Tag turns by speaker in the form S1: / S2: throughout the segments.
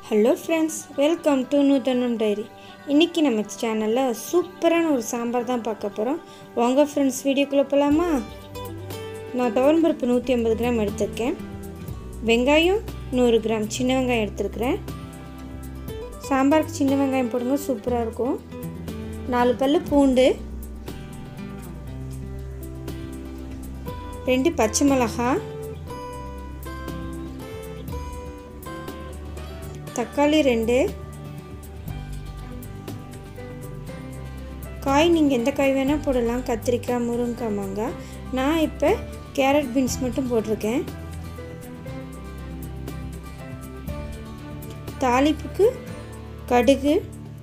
S1: hello friends welcome to Nuthanam Diary இன்றைக்கி நம்ம சேனலில் சூப்பரான ஒரு சாம்பார் தான் பார்க்க போகிறோம் வாங்க ஃப்ரெண்ட்ஸ் வீடியோக்குள்ளே போகலாமா நான் துவரம்பருப்பு நூற்றி ஐம்பது கிராம் எடுத்திருக்கேன் வெங்காயம் நூறு கிராம் சின்ன வெங்காயம் எடுத்துருக்கிறேன் சாம்பாருக்கு சின்ன வெங்காயம் போடுங்க சூப்பராக இருக்கும் நாலு பல்லு பூண்டு ரெண்டு பச்சை மிளகாய் தக்காளி ரெண்டு காய் நீங்கள் எந்த காய் வேணால் போடலாம் கத்திரிக்காய் முருங்கைக்காய் மாங்காய் நான் இப்போ கேரட் பீன்ஸ் மட்டும் போட்டிருக்கேன் தாளிப்புக்கு கடுகு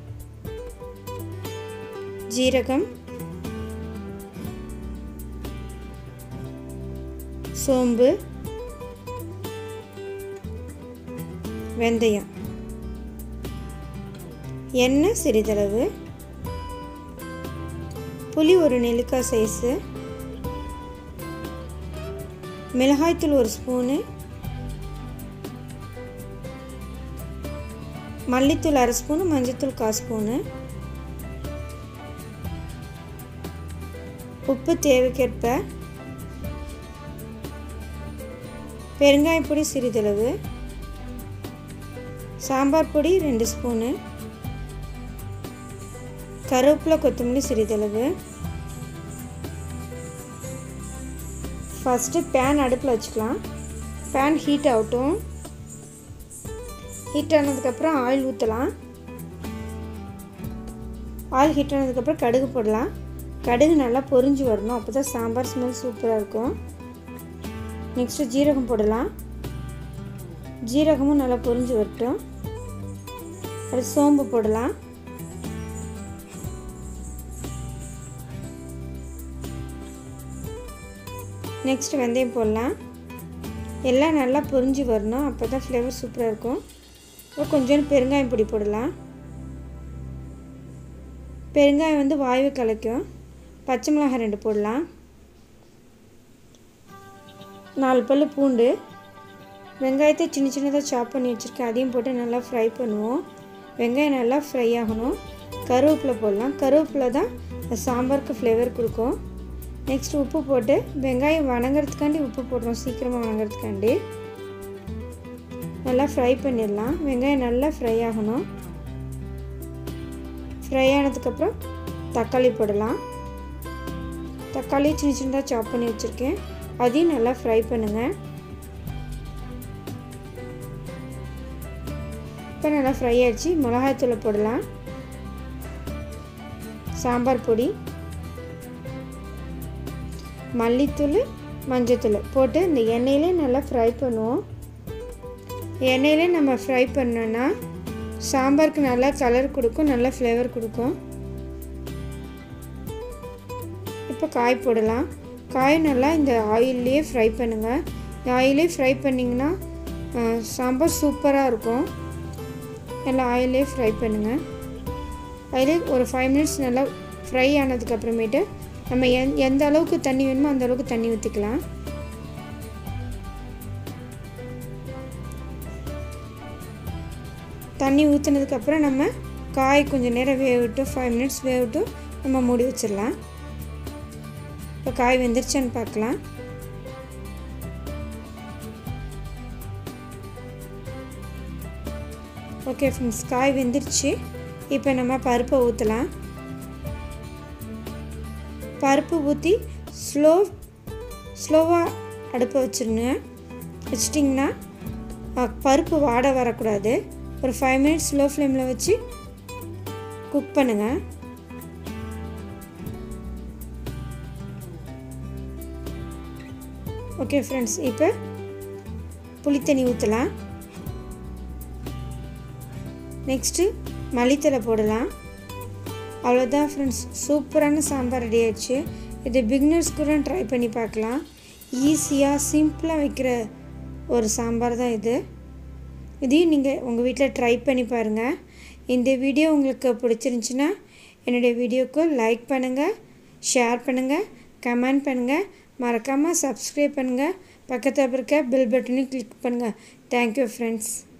S1: ஜீரகம் சோம்பு வெந்தயம் எண்ணெய் சிறிதளவு புளி ஒரு நெல்லிக்காய் சைஸு மிளகாய்த்தூள் ஒரு ஸ்பூனு மல்லித்தூள் அரை ஸ்பூனு மஞ்சத்தூள் கால் ஸ்பூனு உப்பு தேவைக்கேற்ப பெருங்காயப்பொடி சிறிதளவு சாம்பார் பொடி ரெண்டு ஸ்பூனு கருவேப்பிலை கொத்தமல்லி சிறிதளவு ஃபஸ்ட்டு பேன் அடுப்பில் வச்சுக்கலாம் பேன் ஹீட் ஆகட்டும் ஹீட் ஆனதுக்கப்புறம் ஆயில் ஊற்றலாம் ஆயில் ஹீட் ஆனதுக்கப்புறம் கடுகு போடலாம் கடுகு நல்லா பொரிஞ்சு வரணும் அப்போ தான் சாம்பார் ஸ்மெல் சூப்பராக இருக்கும் நெக்ஸ்ட்டு ஜீரகம் போடலாம் ஜீரகமும் நல்லா பொரிஞ்சு வரட்டும் அடுத்து சோம்பு போடலாம் நெக்ஸ்ட் வெந்தயம் போடலாம் எல்லாம் நல்லா பொரிஞ்சு வரணும் அப்போ தான் ஃப்ளேவர் சூப்பராக இருக்கும் இப்போ கொஞ்சோண்டு பெருங்காயம் பொடி போடலாம் பெருங்காயம் வந்து வாய்வு கலைக்கும் பச்சை மிளகாய் ரெண்டு போடலாம் நாலு பல் பூண்டு வெங்காயத்தை சின்ன சின்னதாக சாப் பண்ணி வச்சுருக்கேன் அதையும் போட்டு நல்லா ஃப்ரை பண்ணுவோம் வெங்காயம் நல்லா ஃப்ரை ஆகணும் கருவேப்பிலை போடலாம் கருவேப்பிலை தான் சாம்பாருக்கு ஃப்ளேவர் கொடுக்கும் நெக்ஸ்ட் உப்பு போட்டு வெங்காயம் வணங்குறதுக்காண்டி உப்பு போடுறோம் சீக்கிரமாக வணங்குறதுக்காண்டி நல்லா ஃப்ரை பண்ணிடலாம் வெங்காயம் நல்லா ஃப்ரை ஆகணும் ஃப்ரை ஆனதுக்கப்புறம் தக்காளி போடலாம் தக்காளி சின்ன சின்னதாக சாப் பண்ணி வச்சுருக்கேன் அதையும் நல்லா ஃப்ரை பண்ணுங்கள் இப்போ நல்லா ஃப்ரை ஆகிடுச்சு மிளகாய்த்தூளை போடலாம் சாம்பார் பொடி மல்லித்தூள் மஞ்சத்தூள் போட்டு இந்த எண்ணெயிலே நல்லா ஃப்ரை பண்ணுவோம் எண்ணெயிலே நம்ம ஃப்ரை பண்ணோன்னா சாம்பாருக்கு நல்லா கலர் கொடுக்கும் நல்லா ஃப்ளேவர் கொடுக்கும் இப்போ காய் போடலாம் காய் நல்லா இந்த ஆயிலே ஃப்ரை பண்ணுங்கள் இந்த ஆயிலே ஃப்ரை பண்ணிங்கன்னா சாம்பார் சூப்பராக இருக்கும் நல்லா ஆயிலே ஃப்ரை பண்ணுங்கள் அதிலே ஒரு ஃபைவ் மினிட்ஸ் நல்லா ஃப்ரை ஆனதுக்கப்புறமேட்டு நம்ம எந் எந்த அளவுக்கு தண்ணி வேணுமோ அந்த அளவுக்கு தண்ணி ஊற்றிக்கலாம் தண்ணி ஊற்றினதுக்கப்புறம் நம்ம காய் கொஞ்சம் நேரம் வேகட்டும் ஃபைவ் மினிட்ஸ் வேகட்டும் நம்ம மூடி வச்சிடலாம் இப்போ காய் வெந்துருச்சான்னு பார்க்கலாம் ஓகே ஃப்ரெண்ட்ஸ் காய் வெந்துருச்சு இப்போ நம்ம பருப்பை ஊற்றலாம் பருப்பு ஊற்றி ஸ்லோ ஸ்லோவாக அடுப்பை வச்சுருங்க வச்சிட்டிங்கன்னா பருப்பு வாட வரக்கூடாது ஒரு ஃபைவ் மினிட்ஸ் ஸ்லோ ஃப்ளேமில் வச்சு குக் பண்ணுங்கள் ஓகே ஃப்ரெண்ட்ஸ் இப்போ புளித்தண்ணி ஊற்றலாம் நெக்ஸ்ட்டு மல்லித்தலை போடலாம் அவ்வளோதான் ஃப்ரெண்ட்ஸ் சூப்பரான சாம்பார் ரெடி ஆயிடுச்சு இது பிகினர்ஸ் கூட ட்ரை பண்ணி பார்க்கலாம் ஈஸியாக சிம்பிளாக வைக்கிற ஒரு சாம்பார் தான் இது இதையும் நீங்கள் உங்கள் வீட்டில் ட்ரை பண்ணி பாருங்கள் இந்த வீடியோ உங்களுக்கு பிடிச்சிருந்துச்சின்னா என்னுடைய வீடியோக்கு லைக் பண்ணுங்கள் ஷேர் பண்ணுங்கள் கமெண்ட் பண்ணுங்கள் மறக்காமல் சப்ஸ்கிரைப் பண்ணுங்கள் பக்கத்தில் இருக்க பெல் பட்டனையும் கிளிக் பண்ணுங்கள் தேங்க்யூ ஃப்ரெண்ட்ஸ்